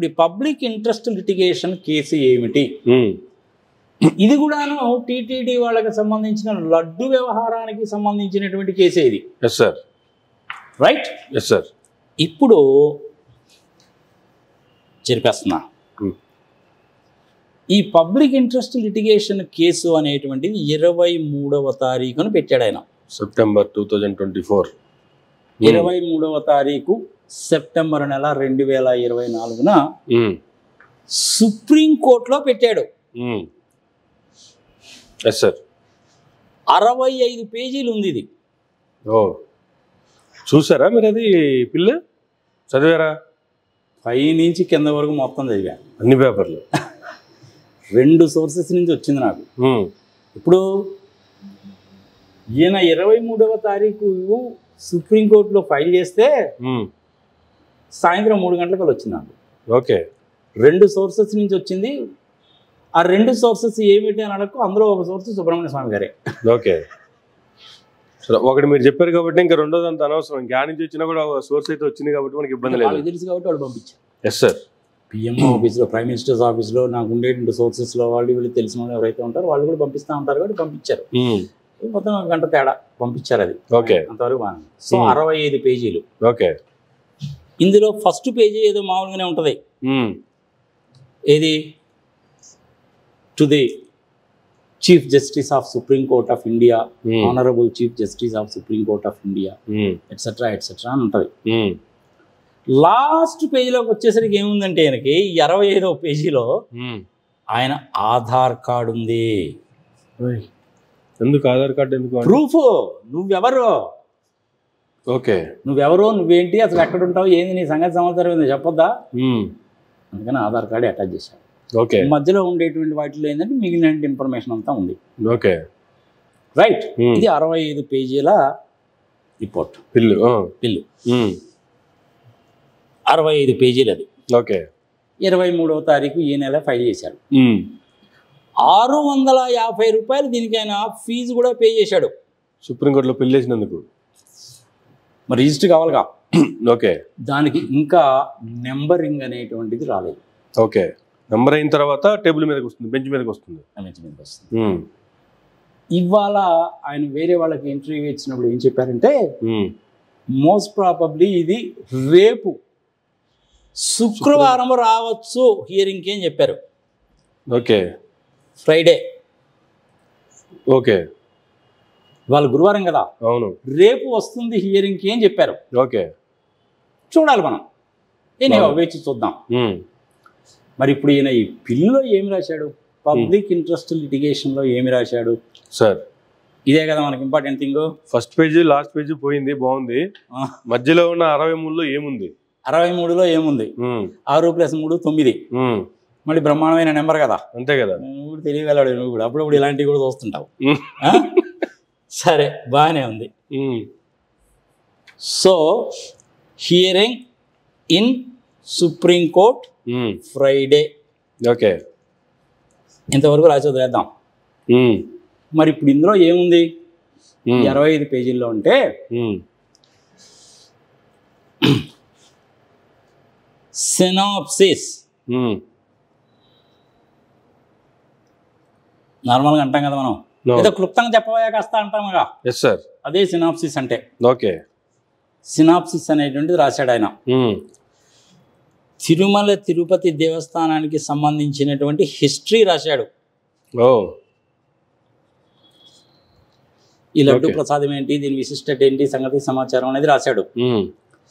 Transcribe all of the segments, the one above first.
ఇప్పుడు ఈ public interest litigation case ఏమిటి ఉమ్, ఇది కూడాను టీటీడీ వాళ్ళకి సంబంధించిన లడ్డు వ్యవహారానికి సంబంధించినటువంటి కేసే ఇది yes sir right yes sir ఇప్పుడు చెరిపేస్తున్నా ఉమ్, ఈ పబ్లిక్ ఇంట్రెస్ట్ లిటిగేషన్ కేసు అనేటువంటిది ఇరవై మూడవ తారీఖున పెట్టాడు ఆయన September two thousand twenty four ఇరవై మూడవ తారీఖు సెప్టెంబర్ నెల రెండు వేల ఇరవై నాలుగున సుప్రీంకోర్టులో పెట్టాడు ఎస్ సార్ అరవై ఐదు పేజీలు ఉంది ఇది ఓ చూసారా మీరు అది పిల్ల చదివారా పై నుంచి కింద వరకు మొత్తం చదివా అన్ని పేపర్లు రెండు సోర్సెస్ నుంచి వచ్చింది నాకు ఉమ్, ఇప్పుడు ఈయన ఇరవై మూడవ తారీఖు సుప్రీంకోర్టులో ఫైల్ చేస్తే ఉమ్, సాయంత్రం మూడు గంటలకు వచ్చింది నాకు ఓకే రెండు సోర్సెస్ నుంచి వచ్చింది ఆ రెండు సోర్సెస్ ఏమిటి అని అడగకు అందులో ఒక సోర్స్ సుబ్రహ్మణ్య స్వామి గారే ఓకే సరే ఒకటి మీరు చెప్పారు కాబట్టి ఇంకా రెండోది అంత అనవసరం ఇంకా ఆడ నుంచి వచ్చినా కూడా సోర్స్ అయితే వచ్చింది కాబట్టి మనకి ఇబ్బంది లేదు వాళ్ళకి తెలుసు కాబట్టి వాళ్ళు పంపించారు ఎస్ సార్ పిఎంఓ ఆఫీస్లో ప్రైమ్ మినిస్టర్స్ ఆఫీస్లో నాకు ఉండేటువంటి సోర్సెస్లో వాళ్ళు వీళ్ళు తెలిసిన వాళ్ళు ఎవరైతే ఉంటారో వాళ్ళు కూడా పంపిస్తూ ఉంటారు కాబట్టి పంపించారు మొత్తం ఒక గంట తేడా పంపించారు అది ఓకే అంతవరకు బాగుంది సో Hmm. అరవై ఐదు పేజీలు ఓకే ఇందులో ఫస్ట్ పేజీ ఏదో మామూలుగానే ఉంటుంది ఏది to the chief justice of Supreme Court of India honourable chief justice of Supreme Court of India etcetera etcetera అని ఉంటుంది లాస్ట్ పేజీలోకి వచ్చేసరికి ఏముందంటే ఆయనకి ఈ అరవై ఐదవ పేజీలో ఆయన ఆధార్ కార్డు ఉంది ఎందుకు ఆధార్ కార్డు ఎందుకు అంటే? ప్రూఫ్ నువ్వెవరు ఓకే నువ్వెవరు నువ్వేంటి అసలు ఎక్కడ ఉంటావు ఏంది నీ సంగతి సమాచారం ఏంది చెప్పొద్దా ఉమ్, అందుకని ఆధార్ కార్డు అటాచ్ చేశాడు ఓకే మధ్యలో ఉండేటువంటి వాటిలో ఏంటంటే మిగిలిన ఇన్ఫర్మేషన్ అంతా ఉంది ఓకే రైట్ ఉమ్, ఇది అరవై ఐదు పేజీల రిపోర్ట్ పిల్లు ఆ, బిల్లు ఉమ్, అరవై ఐదు పేజీలు అది ఓకే ఇరవై మూడవ తారీఖు ఈ నెల ఫైల్ చేశాడు ఉమ్, ఆరు వందల యాభై రూపాయలు దీనికి ఆయన ఫీజు కూడా పే చేశాడు సుప్రీంకోర్టులో పెళ్లి చేసినందుకు మరి రిజిస్టర్ కావాలిగా ఓకే దానికి ఇంకా నెంబరింగ్ అనేటువంటిది రాలేదు ఓకే నెంబర్ అయిన తర్వాత టేబుల్ మీదకి వస్తుంది బెంచ్ మీదకి వస్తుంది అమెంట్మెంట్ వస్తుంది ఉమ్, ఇవాళ ఆయన వేరే వాళ్ళకి ఇంటర్వ్యూ ఇచ్చినప్పుడు ఏం చెప్పారంటే ఉమ్, మోస్ట్ ప్రాబబ్లీ ఇది రేపు శుక్రవారం రావచ్చు హియరింగ్కి అని చెప్పారు ఓకే ఫ్రైడే ఓకే వాళ్ళు గురువారం కదా అవును రేపు వస్తుంది హియరింగ్కి అని చెప్పారు ఓకే చూడాలి మనం ఏనే అవును. వేచి చూద్దాం ఉమ్, మరి ఇప్పుడు ఈయన ఈ పిల్లులో ఏమి రాశాడు పబ్లిక్ ఇంట్రెస్ట్ లిటిగేషన్లో ఏమి రాశాడు సార్ ఇదే కదా మనకి important thing first page last page పోయింది బాగుంది మధ్యలో ఉన్న అరవై మూడులో ఏముంది అరవై మూడులో ఏముంది ఉమ్, ఆరు ప్లస్ మూడు తొమ్మిది ఉమ్, మళ్ళీ బ్రహ్మాండమైన నెంబర్ కదా అంతే కదా నువ్వు కూడా తెలియగలడు నువ్వు కూడా అప్పుడప్పుడు ఇలాంటివి కూడా చూస్తుంటావు ఉమ్, ఆ? సరే బాగానే ఉంది um, so hearing in Supreme Court um, Friday okay ఇంతవరకు రాసి వదిలేద్దాం ఉమ్, మరి ఇప్పుడు ఇందులో ఏముంది ఉమ్, ఇరవై ఐదు పేజీల్లో ఉంటే ఉమ్, సినాప్సిస్ ఉమ్, నార్మల్గా అంటాం కదా మనం No. ఏదో క్లుప్తంగా చెప్పబోయా కాస్త అంటాముగా ఎస్ సార్ అదే సినాప్సిస్ అంటే ఓకే సినాప్సిస్ అనేటువంటిది రాశాడు ఆయన ఉమ్, తిరుమల తిరుపతి దేవస్థానానికి సంబంధించినటువంటి హిస్టరీ రాశాడు ఓ ఈ లడ్డు Okay. ప్రసాదం ఏంటి దీని విశిష్టత ఏంటి సంగతి సమాచారం అనేది రాశాడు ఉమ్,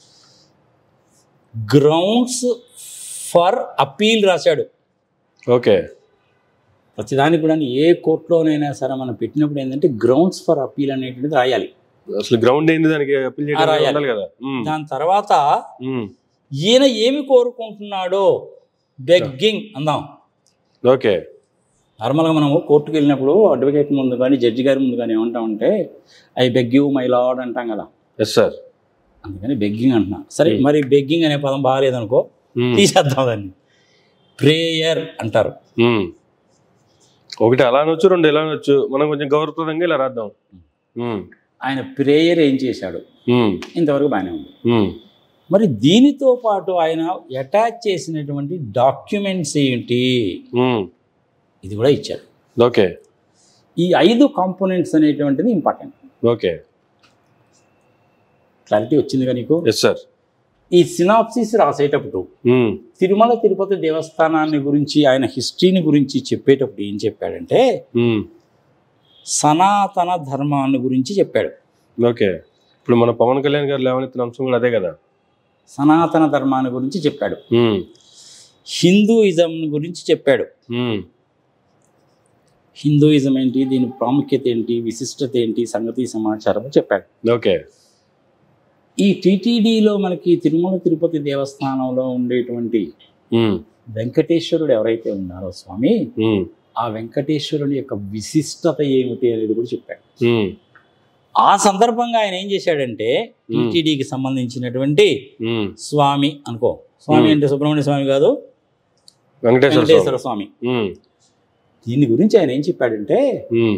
గ్రౌండ్స్ ఫర్ అపీల్ రాశాడు ఓకే ప్రతిదానికి కూడా ఏ కోర్టులోనైనా సరే మనం పెట్టినప్పుడు ఏంటంటే గ్రౌండ్స్ ఫర్ అపీల్ అనేటువంటిది రాయాలి అసలు గ్రౌండ్ ఏంది దానికి అప్పీల్ ఆ, చేయడానికి రాయాలి. ఉండాలి కదా ఉమ్, దాని తర్వాత ఉమ్, ఈయన ఏమి కోరుకుంటున్నాడో బెగ్గింగ్ అందాం ఓకే నార్మల్గా మనము కోర్టుకు వెళ్ళినప్పుడు అడ్వకేట్ ముందు కానీ జడ్జి గారి ముందు కానీ ఏమంటామంటే I beg you my lord అంటాం కదా ఎస్ సార్ అందుకని బెగ్గింగ్ అంటున్నా సరే Hmm. మరి బెగ్గింగ్ అనే పదం బాగాలేదనుకో ఉమ్, తీసేద్దాం దాన్ని ప్రేయర్ అంటారు ఉమ్. ఒకటి అలా అనొచ్చు రెండు ఎలా అనొచ్చు మనం కొంచెం గౌరవప్రదంగా ఇలా రాద్దాం ఉమ్, ఆయన ప్రేయర్ ఏం చేశాడు ఉమ్, ఇంతవరకు బాగానే ఉంది ఉమ్, మరి దీనితో పాటు ఆయన అటాచ్ చేసినటువంటి డాక్యుమెంట్స్ ఏంటి ఉమ్. ఇది కూడా ఇచ్చారు ఓకే ఈ ఐదు కాంపోనెంట్స్ అనేటువంటిది ఇంపార్టెంట్ ఓకే క్లారిటీ వచ్చిందిగా నీకు ఎస్ సార్ ఈ సినాప్సిస్ రాసేటప్పుడు ఉమ్. తిరుమల తిరుపతి దేవస్థానాన్ని గురించి ఆయన హిస్టరీని గురించి చెప్పేటప్పుడు ఏం చెప్పాడంటే ఉమ్. సనాతన ధర్మాన్ని గురించి చెప్పాడు ఓకే ఇప్పుడు మన పవన్ కళ్యాణ్ గారు లేవనెత్తిన అంశం కూడా అదే కదా సనాతన ధర్మాన్ని గురించి చెప్పాడు ఉమ్. హిందూయిజం గురించి చెప్పాడు ఉమ్. హిందూయిజం ఏంటి దీని ప్రాముఖ్యత ఏంటి విశిష్టత ఏంటి సంగతి సమాచారం చెప్పాడు ఓకే ఈ టీటీడీలో మనకి తిరుమల తిరుపతి దేవస్థానంలో ఉండేటువంటి ఉమ్. వెంకటేశ్వరుడు ఎవరైతే ఉన్నారో స్వామి ఉమ్. ఆ వెంకటేశ్వరుని యొక్క విశిష్టత ఏమిటి అనేది కూడా చెప్పాడు ఉమ్. ఆ సందర్భంగా ఆయన ఏం చేశాడంటే టీటీడీకి సంబంధించినటువంటి ఉమ్. స్వామి అనుకో స్వామి Hmm. అంటే సుబ్రహ్మణ్య స్వామి కాదు వెంకటేశ్వర స్వామి వెంకటేశ్వర స్వామి ఉమ్. దీని గురించి ఆయన ఏం చెప్పాడంటే ఉమ్.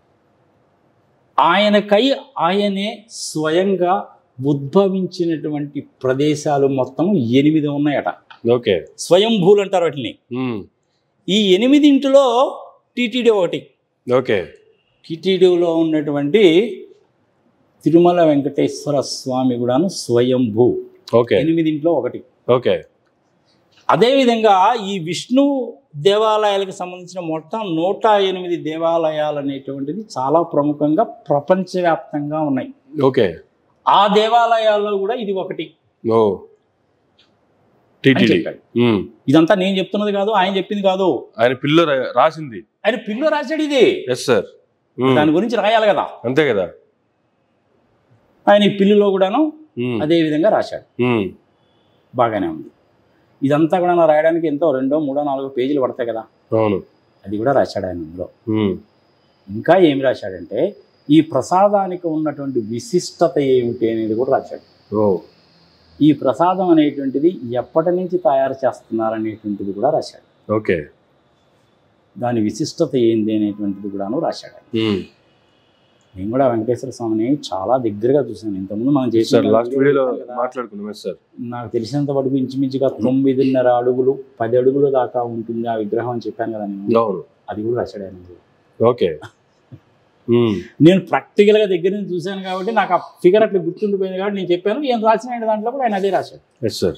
ఆయనకై ఆయనే స్వయంగా ఉద్భవించినటువంటి ప్రదేశాలు మొత్తం ఎనిమిది ఉన్నాయట ఓకే స్వయంభూలు అంటారు వాటిని ఉమ్. ఈ ఎనిమిదింటిలో టీటీడీ ఒకటి ఓకే టీటీడీలో ఉన్నటువంటి తిరుమల వెంకటేశ్వర స్వామి కూడాను స్వయంభూ ఓకే ఎనిమిదింట్లో ఒకటి ఓకే అదేవిధంగా ఈ విష్ణు దేవాలయాలకు సంబంధించిన మొత్తం నూట ఎనిమిది దేవాలయాలు అనేటువంటిది చాలా ప్రముఖంగా ప్రపంచవ్యాప్తంగా ఉన్నాయి ఓకే ఆ దేవాలయాల్లో కూడా ఇది ఒకటి ఓ అని టీటీడీ చెప్పాడు ఉమ్. ఇదంతా నేను చెప్తున్నది కాదు ఆయన చెప్పింది కాదు ఆయన పిల్ల రాసింది ఆయన పిల్లో రాశాడు ఇది ఎస్ సార్ దాని గురించి రాయాలి కదా అంతే కదా ఆయన ఈ పిల్లులో కూడాను ఉమ్. అదే విధంగా రాశాడు ఉమ్. బాగానే ఉంది ఇదంతా కూడా నా రాయడానికి ఎంతో రెండో మూడో నాలుగో పేజీలు పడతాయి కదా అవును అది కూడా రాశాడు ఆయన ఇందులో ఉమ్. ఇంకా ఏమి రాశాడంటే ఈ ప్రసాదానికి ఉన్నటువంటి విశిష్టత ఏమిటి అనేది కూడా రాశాడు ఓ ఈ ప్రసాదం అనేటువంటిది ఎప్పటి నుంచి తయారు చేస్తున్నారనేటువంటిది కూడా రాశాడు ఓకే దాని విశిష్టత ఏంది అనేటువంటిది కూడాను రాశాడు ఆయన. ఉమ్. నేను కూడా వెంకటేశ్వర స్వామిని చాలా దగ్గరగా చూశాను ఇంతకుముందు మనం సార్ చేసిన లాస్ట్ వీడియోలో కదా, మాట్లాడుకున్నాం ఎస్ సార్ నాకు తెలిసినంత వరకు ఇంచుమించుగా తొమ్మిదిన్నర అడుగులు పది అడుగులు దాకా ఉంటుంది ఆ విగ్రహం అని చెప్పాను కదా నేను అవును అది కూడా రాశాడు ఆయన ఇందులో. Okay um. నేను ప్రాక్టికల్గా దగ్గర నుంచి చూశాను కాబట్టి నాకు ఆ ఫిగర్ అట్లా గుర్తుండిపోయింది కాబట్టి నేను చెప్పాను ఏం రాసిన దాంట్లో కూడా ఆయన అదే రాశాడు ఎస్ సార్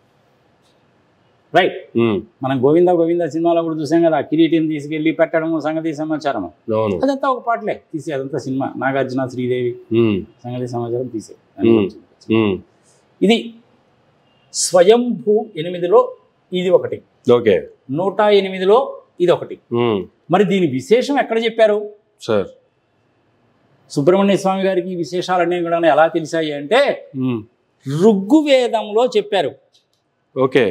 రైట్ ఉమ్. మనం గోవింద గోవింద సినిమాలో కూడా చూసాం కదా కిరీటిని తీసుకెళ్ళి పెట్టడం సంగతి సమాచారం అవును అదంతా ఒక పాటలే తీసే అదంతా సినిమా నాగార్జున శ్రీదేవి ఉమ్. సంగతి సమాచారం తీసే Hmm. ఉమ్. ఇది స్వయంభూ ఎనిమిదిలో ఇది ఒకటి ఓకే నూట ఎనిమిదిలో ఇది ఒకటి ఉమ్. మరి దీని విశేషం ఎక్కడ చెప్పారు సార్ సుబ్రహ్మణ్య స్వామి గారికి ఈ విశేషాలన్నీ కూడా ఎలా తెలిసాయి అంటే ఉమ్. ఋగ్వేదంలో చెప్పారు ఓకే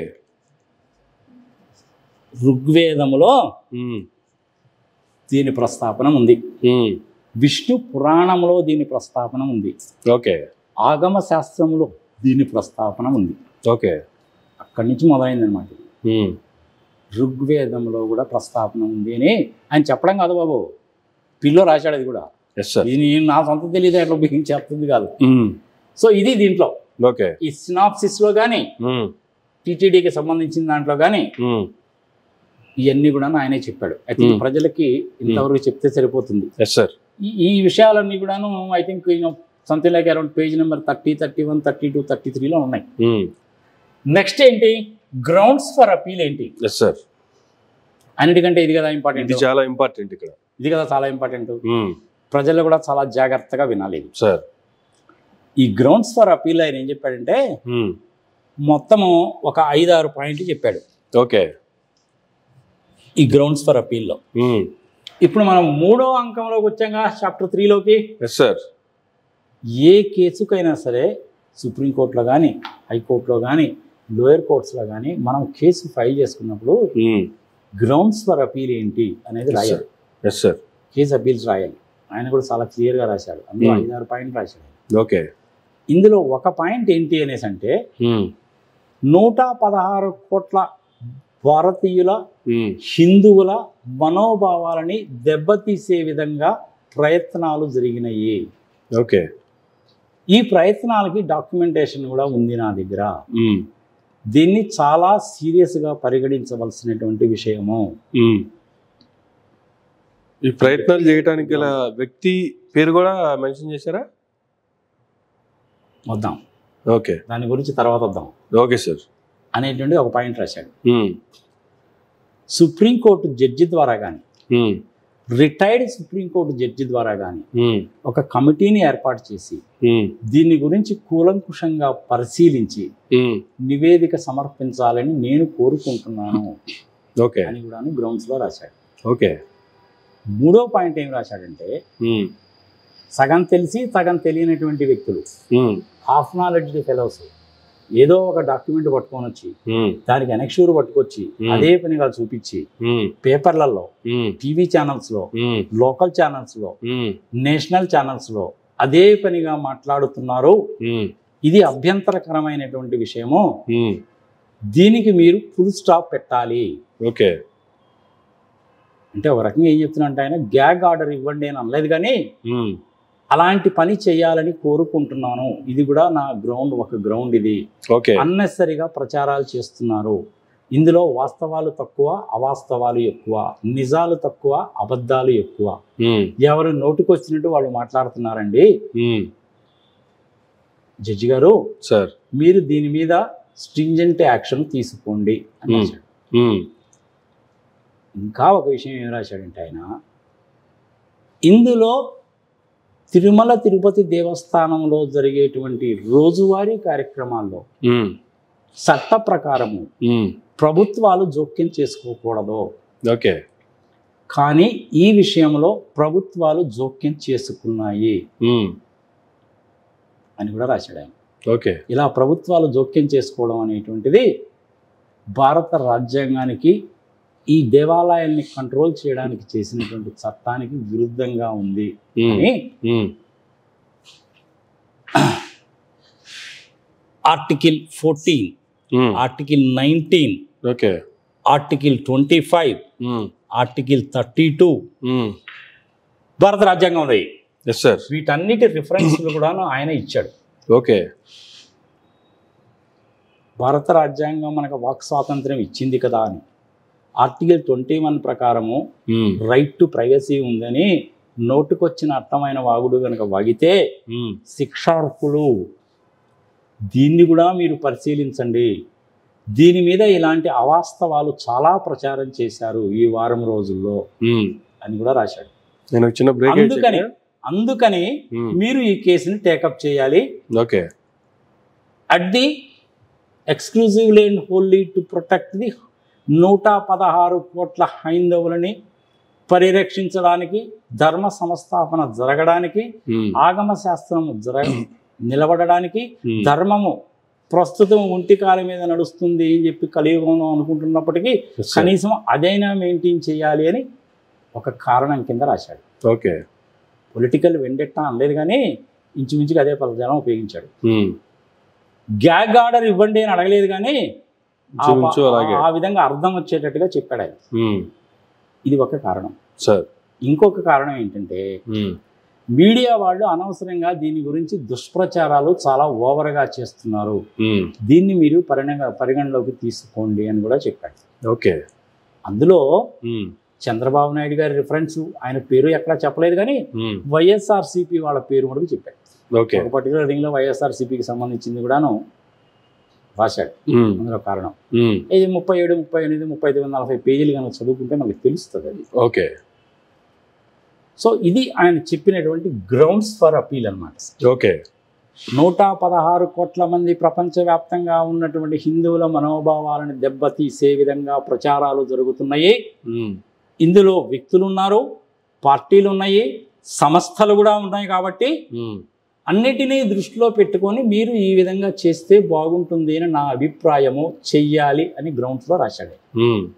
ఋగ్వేదములో ఉమ్. దీని ప్రస్తాపన ఉంది ఉమ్. విష్ణు పురాణంలో దీని ప్రస్తాపన ఉంది ఓకే ఆగమ శాస్త్రములో దీని ప్రస్తాపన ఉంది ఓకే అక్కడి నుంచి మొదలైందనమాట ఉమ్. ఋగ్వేదంలో కూడా ప్రస్తాపన ఉంది అని ఆయన చెప్పడం కాదు బాబు పిల్లో రాశాడు అది కూడా ఎస్ సార్ ఇది నేను నా సొంత తెలియదు ఎట్లా బిగించి చెప్తుంది కాదు ఉమ్. సో ఇది దీంట్లో ఓకే ఈ సినాప్సిస్లో కానీ ఉమ్. టీటీడీకి సంబంధించిన దాంట్లో కానీ ఉమ్. ఇవన్నీ కూడా ఆయనే చెప్పాడు అయితే Hmm. ప్రజలకి ఇంతవరకు చెప్తే సరిపోతుంది ఎస్ సార్ ఈ ఈ విషయాలన్నీ కూడాను I think something like around page number thirty thirty one thirty two thirty త్రీలో ఉన్నాయి ఉమ్. నెక్స్ట్ ఏంటి గ్రౌండ్స్ ఫర్ అపీల్ ఏంటి ఎస్ సార్ అన్నిటికంటే ఇది కదా ఇంపార్టెంట్ ఇది చాలా ఇంపార్టెంట్ ఇక్కడ ఇది కదా చాలా ఇంపార్టెంట్ ఉమ్. ప్రజలు కూడా చాలా జాగ్రత్తగా వినాలి ఇది. సార్ ఈ గ్రౌండ్స్ ఫర్ అపీల్ ఆయన ఏం చెప్పాడంటే ఉమ్. మొత్తము ఒక ఐదు ఆరు పాయింట్లు చెప్పాడు ఓకే ఈ గ్రౌండ్స్ ఫర్ అపీల్లో ఉమ్. ఇప్పుడు మనం మూడో అంకంలోకి వచ్చాగా చాప్టర్ త్రీలోకి ఎస్ సార్ ఏ కేసుకైనా సరే సుప్రీంకోర్టులో కానీ హైకోర్టులో కానీ లోయర్ కోర్ట్స్లో కానీ మనం కేసు ఫైల్ చేసుకున్నప్పుడు ఉమ్. గ్రౌండ్స్ ఫర్ అపీల్ ఏంటి అనేది ఎస్ సార్ రాయాలి ఎస్ సార్ కేసు అపీల్స్ రాయాలి ఆయన కూడా చాలా క్లియర్గా రాశాడు అందులో Hmm. ఐదారు పాయింట్ రాశాడు ఓకే ఇందులో ఒక పాయింట్ ఏంటి అనేసి అంటే ఉమ్. నూట పదహారు కోట్ల భారతీయుల ఉమ్. హిందువుల మనోభావాలని దెబ్బతీసే విధంగా ప్రయత్నాలు జరిగినాయి ఓకే ఈ ప్రయత్నాలకి డాక్యుమెంటేషన్ కూడా ఉంది నా దగ్గర ఉమ్, దీన్ని చాలా సీరియస్గా పరిగణించవలసినటువంటి విషయము ఉమ్. ఈ ప్రయత్నాలు చేయడానికి గల వ్యక్తి పేరు కూడా మెన్షన్ చేశారా వద్దాం ఓకే దాని గురించి తర్వాత వద్దాం ఓకే సార్ అనేటువంటి ఒక పాయింట్ రాశాడు ఉమ్, సుప్రీంకోర్టు జడ్జి ద్వారా కానీ ఉమ్, రిటైర్డ్ సుప్రీంకోర్టు జడ్జి ద్వారా కానీ ఉమ్, ఒక కమిటీని ఏర్పాటు చేసి ఉమ్, దీని గురించి కూలంకుషంగా పరిశీలించి ఉమ్. నివేదిక సమర్పించాలని నేను కోరుకుంటున్నాను ఓకే అని కూడాను గ్రౌండ్స్లో రాశాడు ఓకే మూడో పాయింట్ ఏం రాశాడంటే ఉమ్, సగం తెలిసి సగం తెలియనటువంటి వ్యక్తులు ఉమ్, హాఫ్ నాలెడ్జ్ ఫెలోస్ ఏదో ఒక డాక్యుమెంట్ పట్టుకొని వచ్చి ఉమ్, దానికి అనక్షూరు పట్టుకొచ్చి Hmm. అదే పనిగా చూపించి ఉమ్, పేపర్లలో ఉమ్, టీవీ ఛానల్స్లో ఉమ్, లోకల్ ఛానల్స్లో ఉమ్, నేషనల్ ఛానల్స్లో అదే పనిగా మాట్లాడుతున్నారు ఉమ్, ఇది అభ్యంతరకరమైనటువంటి విషయము ఉమ్. దీనికి మీరు ఫుల్ స్టాప్ పెట్టాలి ఓకే అంటే ఒక రకంగా ఏం చెప్తున్నా అంటే ఆయన గ్యాగ్ ఆర్డర్ ఇవ్వండి అని అనలేదు కానీ ఉమ్, అలాంటి పని చేయాలని కోరుకుంటున్నాను ఇది కూడా నా గ్రౌండ్ ఒక గ్రౌండ్ ఇది ఓకే అన్నెసరిగా ప్రచారాలు చేస్తున్నారు ఇందులో వాస్తవాలు తక్కువ అవాస్తవాలు ఎక్కువ నిజాలు తక్కువ అబద్ధాలు ఎక్కువ ఉమ్, ఎవరు నోటికొచ్చినట్టు వాళ్ళు మాట్లాడుతున్నారండి ఉమ్. జడ్జి గారు సార్ మీరు దీని మీద స్ట్రింజెంట్ యాక్షన్ తీసుకోండి అని Hmm. రాశాడు ఉమ్, ఇంకా ఒక విషయం ఏం రాశాడంటే ఆయన ఇందులో తిరుమల తిరుపతి దేవస్థానంలో జరిగేటువంటి రోజువారీ కార్యక్రమాల్లో ఉమ్, చట్ట ప్రకారము ఉమ్. ప్రభుత్వాలు జోక్యం చేసుకోకూడదు ఓకే కానీ ఈ విషయంలో ప్రభుత్వాలు జోక్యం చేసుకున్నాయి ఉమ్, అని కూడా రాశాడు ఆయన ఓకే ఇలా ప్రభుత్వాలు జోక్యం చేసుకోవడం అనేటువంటిది భారత రాజ్యాంగానికి ఈ దేవాలయాల్ని కంట్రోల్ చేయడానికి చేసినటువంటి చట్టానికి విరుద్ధంగా ఉంది ఉమ్, అని um, article fourteen um. Article nineteen okay article twenty five um, article thirty two um. భారత రాజ్యాంగం ఉంది ఎస్ సార్ వీటన్నిటి రిఫరెన్స్లు కూడా ఆయన ఇచ్చాడు ఓకే భారత రాజ్యాంగం మనకు వాక్ స్వాతంత్రం ఇచ్చింది కదా అని ఆర్టికల్ ట్వంటీ వన్ ప్రకారము ఉమ్, రైట్ టు ప్రైవసీ ఉందని నోటుకొచ్చిన అర్థమైన వాగుడు కనుక వాగితే ఉమ్, శిక్షార్హులు దీన్ని కూడా మీరు పరిశీలించండి దీని మీద ఇలాంటి అవాస్తవాలు చాలా ప్రచారం చేశారు ఈ వారం రోజుల్లో ఉమ్. అని కూడా రాశాడు నేను ఒక చిన్న బ్రేక్ అందుకని అందుకని ఉమ్, మీరు ఈ కేసుని టేకప్ చేయాలి okay at the exclusively and wholly to protect the నూట పదహారు కోట్ల హైందవులని పరిరక్షించడానికి ధర్మ సంస్థాపన జరగడానికి ఉమ్, ఆగమ శాస్త్రం జర నిలబడడానికి ఉమ్, ధర్మము ప్రస్తుతం ఒంటి కాలం మీద నడుస్తుంది అని చెప్పి కలియుగంలో అనుకుంటున్నప్పటికీ Yes, sir. కనీసం అదైనా మెయింటైన్ చేయాలి అని ఒక కారణం కింద రాశాడు ఓకే పొలిటికల్ వెండెట్టా అనలేదు కానీ ఇంచుమించుగా అదే పదజాలం ఉపయోగించాడు ఉమ్, గ్యాగ్ ఆర్డర్ ఇవ్వండి అని అడగలేదు కానీ ఆ ప- ఇంచుమించు అలాగే ఆ విధంగా అర్థం వచ్చేటట్టుగా చెప్పాడు ఆయన ఉమ్, ఇది ఒక కారణం సార్ ఇంకొక కారణం ఏంటంటే ఉమ్, మీడియా వాళ్ళు అనవసరంగా దీని గురించి దుష్ప్రచారాలు చాలా ఓవర్గా చేస్తున్నారు ఉమ్, దీన్ని మీరు పరిగణ పరిగణలోకి తీసుకోండి అని కూడా చెప్పాడు ఓకే అందులో ఉమ్, చంద్రబాబు నాయుడు గారి రిఫరెన్స్ ఆయన పేరు ఎక్కడా చెప్పలేదు కానీ ఉమ్, వైఎస్ఆర్సీపీ వాళ్ళ పేరు మటుకు చెప్పాడు ఓకే ఒక పర్టికులర్ రింగ్లో వైఎస్ఆర్సీపీకి సంబంధించింది కూడాను రాశాడు ఉమ్, అందులో కారణం ఉమ్, ఇది ఇది ముప్పై ఏడు ముప్పై ఎనిమిది ముప్పై తొమ్మిది నలభై పేజీలు కనుక చదువుకుంటే మనకు తెలుస్తుంది అది ఓకే సో ఇది ఆయన చెప్పినటువంటి గ్రౌండ్స్ ఫర్ అపీల్ అన్నమాట ఓకే నూట పదహారు కోట్ల మంది ప్రపంచవ్యాప్తంగా ఉన్నటువంటి హిందువుల మనోభావాలను దెబ్బతీసే విధంగా ప్రచారాలు జరుగుతున్నాయి ఉమ్, ఇందులో వ్యక్తులు ఉన్నారు పార్టీలు ఉన్నాయి సంస్థలు కూడా ఉన్నాయి కాబట్టి ఉమ్, అన్నిటినీ దృష్టిలో పెట్టుకొని మీరు ఈ విధంగా చేస్తే బాగుంటుంది అని నా అభిప్రాయము చెయ్యాలి అని గ్రౌండ్స్లో రాశాడు ఉమ్,